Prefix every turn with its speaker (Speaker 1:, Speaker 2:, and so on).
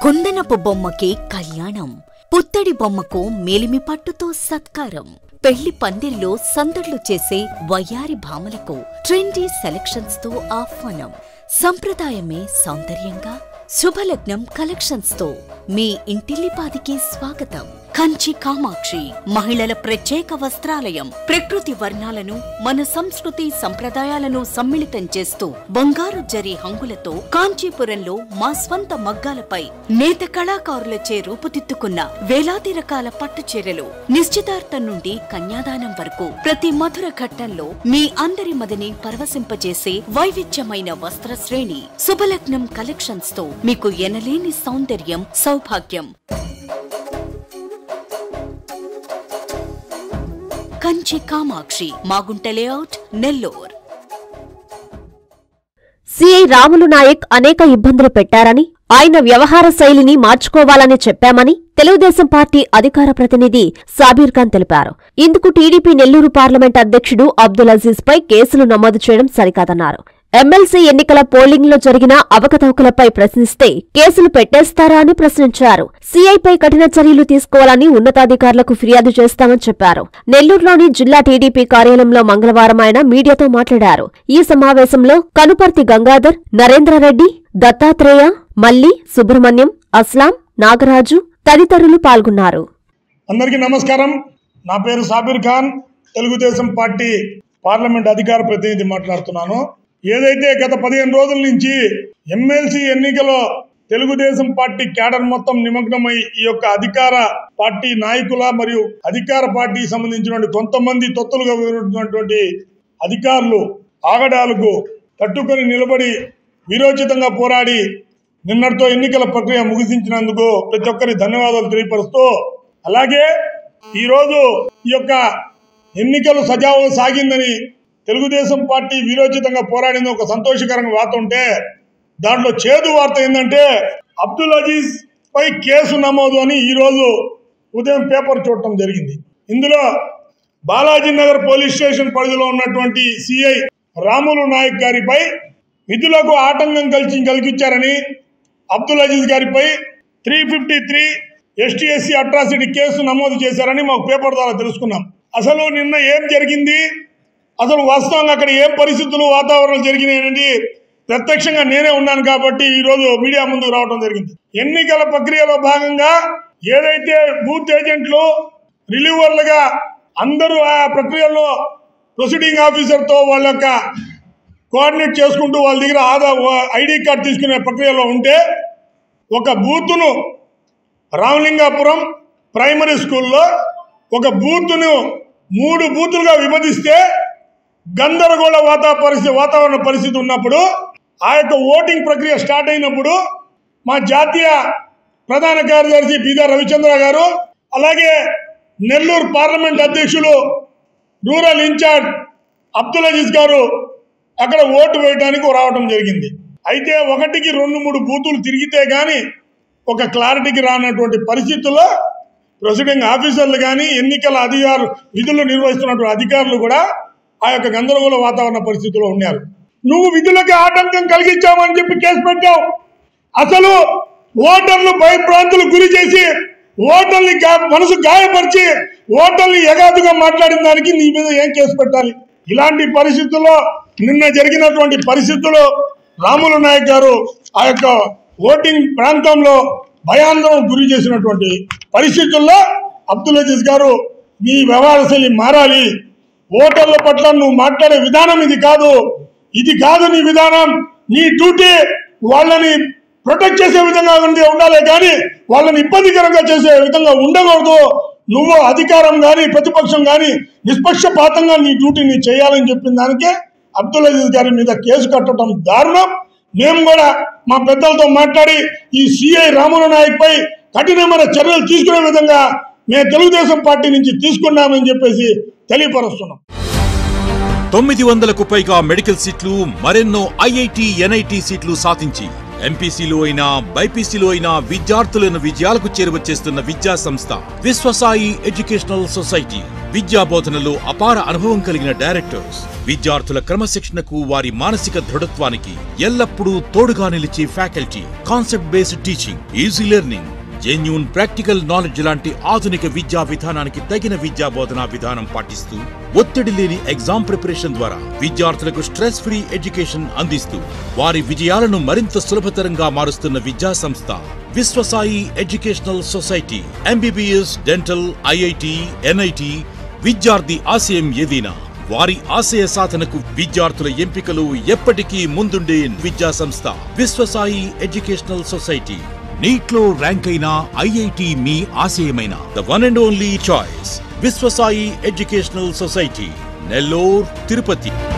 Speaker 1: కుందనపు బొమ్మకి కళ్యాణం పుత్తడి బొమ్మకు మేలిమి పట్టుతో సత్కారం పెళ్లి పందిరిలో సందడ్లు చేసే వయ్యారి భామలకు ట్రెండీ సెలక్షన్స్ తో ఆహ్వానం సంప్రదాయమే సౌందర్యంగా శుభలగ్నం కలెక్షన్స్ తో మీ ఇంటిల్లిపాదికి స్వాగతం కంచి కామాక్షి మహిళల ప్రత్యేక వస్త్రాలయం ప్రకృతి వర్ణాలను మన సంస్కృతి సంప్రదాయాలను సమ్మిళితం చేస్తూ బంగారు జరి హంగులతో కాంచీపురంలో మా స్వంత మగ్గాలపై నేత కళాకారులచే రూపుదిద్దుకున్న వేలాది రకాల పట్టు చీరలు నిశ్చితార్థం నుండి కన్యాదానం వరకు ప్రతి మధుర ఘట్టంలో మీ అందరి మదిని పరవశింపజేసే వైవిధ్యమైన వస్త్ర శ్రేణి శుభలగ్నం కలెక్షన్స్ తో మీకు ఎనలేని సౌందర్యం సౌభాగ్యం కంచి కామాక్షి మాగుంట లేఅవుట్ నెల్లూర్
Speaker 2: సిఐ రాములు నాయక్ అనేక ఇబ్బందులు పెట్టారని ఆయన వ్యవహార శైలిని మార్చుకోవాలని చెప్పామని తెలుగుదేశం పార్టీ అధికార ప్రతినిధి సాబీర్ ఖాన్ తెలిపారు ఇందుకు టీడీపీ నెల్లూరు పార్లమెంట్ అధ్యక్షుడు అబ్దుల్ అజీజ్ పై కేసులు నమోదు చేయడం సరికాదన్నారు ఎమ్మెల్సీ ఎన్నికల పోలింగ్ లో జరిగిన అవకతవకలపై ప్రశ్నిస్తే కేసులు పెట్టేస్తారా అని ప్రశ్నించారు సీఐపై కఠిన చర్యలు తీసుకోవాలని ఉన్నతాధికారులకు ఫిర్యాదు చేస్తామని చెప్పారు నెల్లూరులోని జిల్లా టీడీపీ కార్యాలయంలో మంగళవారం ఆయన మీడియాతో మాట్లాడారు ఈ సమావేశంలో కనుపర్తి గంగాధర్ నరేంద్రరెడ్డి దత్తాత్రేయ మల్లి సుబ్రహ్మణ్యం అస్లాం నాగరాజు తదితరులు పాల్గొన్నారు
Speaker 3: అందరికీ నమస్కారం నా పేరు సాబిర్ ఖాన్ తెలుగుదేశం పార్టీ పార్లమెంట్ అధికార ప్రతినిధి మాట్లాడుతున్నాను ఏదైతే గత పదిహేను రోజుల నుంచి ఎమ్మెల్సీ ఎన్నికలో తెలుగుదేశం పార్టీ క్యాడర్ మొత్తం నిమగ్నమై ఈ యొక్క అధికార పార్టీ నాయకుల మరియు అధికార పార్టీకి సంబంధించినటువంటి కొంతమంది తొత్తులుగా ఉన్నటువంటి అధికారులు ఆగడాలకు తట్టుకొని నిలబడి వీరోచితంగా పోరాడి నిన్నటితో ఎన్నికల ప్రక్రియ ముగిసించినందుకు ప్రతి ఒక్కరి ధన్యవాదాలు తెలియపరుస్తూ అలాగే ఈరోజు ఈ యొక్క ఎన్నికలు సజావుగా సాగిందని తెలుగుదేశం పార్టీ వీరోచితంగా పోరాడింది ఒక సంతోషకరంగా వార్త ఉంటే దాంట్లో చేదు వార్త ఏంటంటే అబ్దుల్ అజీజ్ పై కేసు నమోదు అని ఈరోజు ఉదయం పేపర్ చూడటం జరిగింది ఇందులో బాలాజీ నగర్ పోలీస్ స్టేషన్ పరిధిలో ఉన్నటువంటి సిఐ రాములు నాయక్ గారిపై విధులకు ఆటంకం కలిసి కలిగించారని అబ్దుల్ అజీజ్ గారిపై three fifty three ST SC atrocity case నమోదు చేశారని మాకు పేపర్ ద్వారా తెలుసుకున్నాం అసలు నిన్న ఏం జరిగింది అసలు వాస్తవంగా అక్కడ ఏం పరిస్థితులు వాతావరణం జరిగినాయనండి ప్రత్యక్షంగా నేనే ఉన్నాను కాబట్టి ఈరోజు మీడియా ముందుకు రావడం జరిగింది ఎన్నికల ప్రక్రియలో భాగంగా ఏదైతే బూత్ ఏజెంట్లు రిలీవర్లుగా అందరూ ఆ ప్రక్రియలో ప్రొసీడింగ్ ఆఫీసర్తో వాళ్ళ యొక్క కోఆర్డినేట్ చేసుకుంటూ వాళ్ళ దగ్గర ఆధార్ ఐడి కార్డు తీసుకునే ప్రక్రియలో ఉంటే ఒక బూత్ను రామలింగాపురం ప్రైమరీ స్కూల్లో ఒక బూత్ను మూడు బూతులుగా విభజిస్తే గందరగోళ వాతా పరిస్థితి వాతావరణ పరిస్థితి ఉన్నప్పుడు ఆ యొక్క ఓటింగ్ ప్రక్రియ స్టార్ట్ అయినప్పుడు మా జాతీయ ప్రధాన కార్యదర్శి బీదా రవిచంద్ర గారు అలాగే నెల్లూరు పార్లమెంట్ అధ్యక్షులు రూరల్ ఇన్ఛార్జ్ అబ్దుల్ అజీజ్ గారు అక్కడ ఓటు వేయడానికి రావడం జరిగింది అయితే ఒకటికి రెండు మూడు బూతులు తిరిగితే కానీ ఒక క్లారిటీకి రానటువంటి పరిస్థితుల్లో ప్రొసీడింగ్ ఆఫీసర్లు కానీ ఎన్నికల అధికారులు విధులు నిర్వహిస్తున్నటువంటి అధికారులు కూడా ఆ యొక్క గందరగోళ వాతావరణ పరిస్థితిలో ఉన్నారు నువ్వు విధులకు ఆటంకం కలిగించావని చెప్పి కేసు పెట్టావు అసలు ఓటర్లు భయభ్రాంతులు గురి చేసి ఓటర్ని గా- మనసు గాయపరిచి ఓటర్ని ఎగాదుగా మాట్లాడిన దానికి నీ మీద ఏం కేసు పెట్టాలి ఇలాంటి పరిస్థితుల్లో నిన్న జరిగినటువంటి పరిస్థితుల్లో రాములు నాయక్ గారు ఆ యొక్క ఓటింగ్ ప్రాంతంలో భయాందోళన గురి చేసినటువంటి పరిస్థితుల్లో అబ్దుల్ అజీజ్ గారు నీ వ్యవహార శైలి మారాలి ఓటర్ల పట్ల నువ్వు మాట్లాడే విధానం ఇది కాదు ఇది కాదు నీ విధానం నీ డ్యూటీ వాళ్ళని ప్రొటెక్ట్ చేసే విధంగా ఉండి ఉండాలి కానీ వాళ్ళని ఇబ్బందికరంగా చేసే విధంగా ఉండకూడదు నువ్వు అధికారం కానీ ప్రతిపక్షం కానీ నిష్పక్షపాతంగా నీ డ్యూటీని చేయాలని చెప్పిన దానికే అబ్దుల్ అజీజ్ గారి మీద కేసు కట్టడం దారుణం మేము కూడా మా పెద్దలతో మాట్లాడి ఈ సిఐ రాములు నాయక్ పై కఠినమైన చర్యలు తీసుకునే విధంగా మేము తెలుగుదేశం పార్టీ నుంచి తీసుకున్నామని చెప్పేసి తెలియపరుస్తున్నాం
Speaker 4: తొమ్మిది వందలకు పైగా మెడికల్ సీట్లు మరెన్నో ఐఐటి ఎన్ఐటి సీట్లు సాధించి ఎంపీసీలో అయినా బైపీసీలో అయినా విద్యార్థులను విజయాలకు చేరువచేస్తున్న విద్యా సంస్థ విశ్వసాయి ఎడ్యుకేషనల్ సొసైటీ విద్యా బోధనలో అపార అనుభవం కలిగిన డైరెక్టర్స్ విద్యార్థుల క్రమశిక్షణకు వారి మానసిక దృఢత్వానికి ఎల్లప్పుడూ తోడుగా నిలిచే faculty concept based teaching easy learning genuine practical knowledge లాంటి ఆధునిక విద్యా విధానానికి తగిన విద్యా బోధనా విధానం పాటిస్తూ ఒత్తిడి లేని ఎగ్జామ్ ప్రిపరేషన్ ద్వారా విద్యార్థులకు స్ట్రెస్ ఫ్రీ ఎడ్యుకేషన్ అందిస్తూ వారి విజయాలను మరింత సులభతరంగా మారుస్తున్న విద్యా సంస్థ Viswasai educational society MBBS dental IIT NIT విద్యార్థి ఆశయం ఏదైనా వారి ఆశయ సాధనకు విద్యార్థుల ఎంపికలు ఎప్పటికీ ముందుండే విద్యా సంస్థ విశ్వసాయి ఎడ్యుకేషనల్ సొసైటీ నీట్ లో ర్యాంక్ అయిన ఐఐటి మీ ఆశయమైన the one and only choice Viswasai educational society Nellore Tirupati